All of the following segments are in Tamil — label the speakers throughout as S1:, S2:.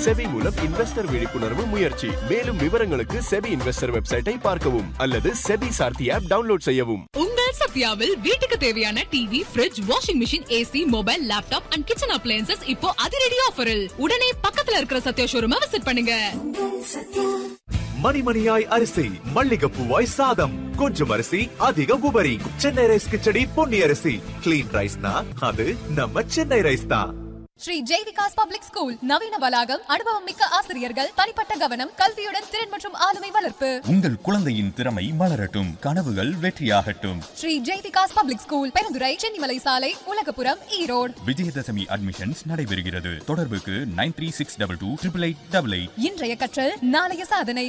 S1: செபி மூலம் இன்வெஸ்டர் விழிப்புணர்வு முயற்சி மேலும் விவரங்களுக்கு செபி இன்வெஸ்டர் வெப்சைட்டை பார்க்கவும் அல்லது செபி சார்த்தி ஆப் டவுன்லோட் செய்யவும்
S2: உங்கள் சத்யாவில் வீட்டுக்கு தேவையான TV fridge washing machine AC mobile laptop and kitchen appliances இப்போ அதிரடி ஆஃபரில் உடனே பக்கத்துல இருக்கிற சத்யா ஷோரூமை விசிட் பண்ணுங்க
S3: மணிமணியாய் அரிசி மல்லிகைப்பூவாய் சாதம் கொஞ்சம் அரிசி அதிக உபரி சென்னை ரைஸ் கிச்சடி பொன்னி அரிசி கிளீன் ரைஸ்னா அது நம்ம சென்னை ரைஸ் தான்
S4: ஸ்ரீ ஜெய் விகாஸ் பப்ளிக் ஸ்கூல் நவீன வளாகம் அனுபவம் மிக்க ஆசிரியர்கள் தனிப்பட்ட கவனம் கல்வியுடன் திறன் மற்றும் ஆளுமை வளர்ப்பு
S5: உங்கள் குழந்தையின் திறமை மலரட்டும் கனவுகள் வெற்றியாகட்டும்
S4: ஸ்ரீ ஜெய் விகாஸ் பப்ளிக் ஸ்கூல் பெருந்துறை சென்னிமலை சாலை உலகபுரம் ஈரோடு
S5: விஜயதசமி அட்மிஷன்ஸ் நடைபெறுகிறது தொடர்புக்கு nine three six double two triple eight double eight
S4: இன்றைய கற்றல் நாளைய சாதனை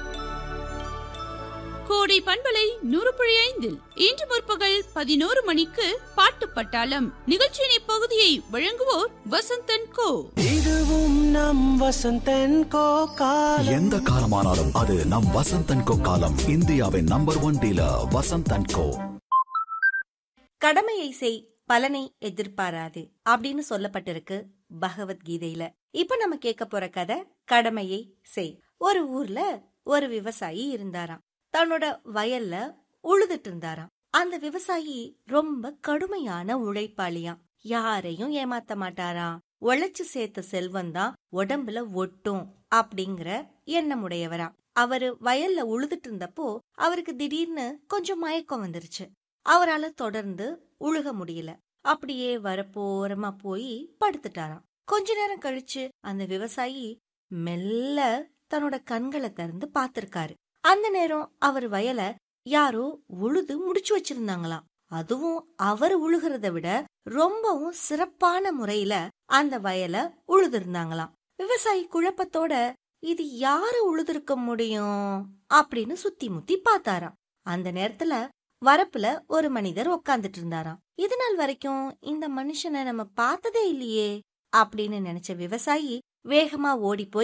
S6: கோடை பண்பலை நூறு புள்ளி ஐந்தில் இன்று முற்பகல் பதினோரு மணிக்கு பாட்டு பட்டாளம் நிகழ்ச்சியின் இப்பகுதியை வழங்குவோர் வசந்தன் கோ
S7: இதுவும் நம் வசந்தன் கோ காலம்
S8: எந்த காலமானாலும் அது நம் வசந்தன் கோ காலம் இந்தியாவின் number one dealer Vasanthan co
S9: கடமையை செய் பலனை எதிர்பாராது அப்படின்னு சொல்லப்பட்டிருக்கு பகவத்கீதையில இப்ப நம்ம கேட்க போற கதை கடமையை செய் ஒரு ஊர்ல ஒரு விவசாயி இருந்தாராம் தன்னோட வயல்ல உழுதுட்டு இருந்தாராம் அந்த விவசாயி ரொம்ப கடுமையான உழைப்பாளியாம் யாரையும் ஏமாத்த மாட்டாராம் உழைச்சு சேர்த்த செல்வம் தான் உடம்புல ஒட்டும் அப்படிங்கிற எண்ணமுடையவராம் அவரு வயல்ல உழுதுட்டு இருந்தப்போ அவருக்கு திடீர்னு கொஞ்சம் மயக்கம் வந்துருச்சு அவரால தொடர்ந்து உழுக முடியல அப்படியே வரப்போரமா போய் படுத்துட்டாராம் கொஞ்ச நேரம் கழிச்சு அந்த விவசாயி மெல்ல தன்னோட கண்களை திறந்து பார்த்திருக்காரு அந்த நேரம் அவர் வயல யாரோ உழுது முடிச்சு வச்சிருந்தாங்களாம் அதுவும் அவர் உழுகிறத விட ரொம்பவும் சிறப்பான முறையில அந்த வயல உழுதிருந்தாங்களாம் விவசாயி குழப்பத்தோட இது யாரு உழுதிருக்க முடியும் அப்படின்னு சுத்தி முத்தி பார்த்தாராம் அந்த நேரத்துல வரப்புல ஒரு மனிதர் உக்காந்துட்டு இருந்தாராம் இது நாள் வரைக்கும் இந்த மனுஷனை நம்ம பார்த்ததே இல்லையே அப்படின்னு நினைச்ச விவசாயி வேகமா ஓடி போய்